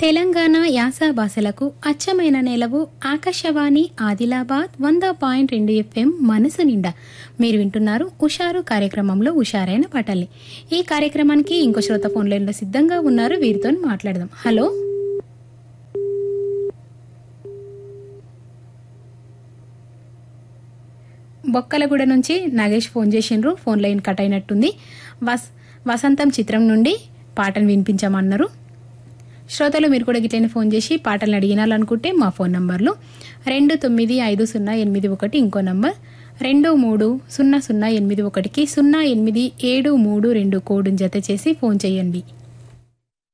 తెలంగాణ యాస భాషలకు అచ్చమైన నెలవు ఆకాశవాణి ఆదిలాబాద్ వంద పాయింట్ రెండు ఎఫ్ఎం మనసు నిండా మీరు వింటున్నారు ఉషారు కార్యక్రమంలో ఉషారైన పాటల్ని ఈ కార్యక్రమానికి ఇంకో శ్రోత ఫోన్ లైన్లో సిద్ధంగా ఉన్నారు వీరితో మాట్లాడదాం హలో బొక్కలగూడ నుంచి నాగేష్ ఫోన్ చేసిండ్రు ఫోన్ లైన్ కట్ అయినట్టుంది వస్ వసంతం చిత్రం నుండి పాటను వినిపించమన్నారు శ్రోతలు మీరు కూడా గిట్లనే ఫోన్ చేసి పాటలను అడిగినాలనుకుంటే మా ఫోన్ నంబర్లు రెండు తొమ్మిది ఐదు సున్నా ఎనిమిది ఒకటి ఇంకో నంబర్ రెండు మూడు సున్నా సున్నా ఎనిమిది ఒకటికి సున్నా ఎనిమిది ఏడు మూడు రెండు కోడ్ని జత చేసి ఫోన్ చేయండి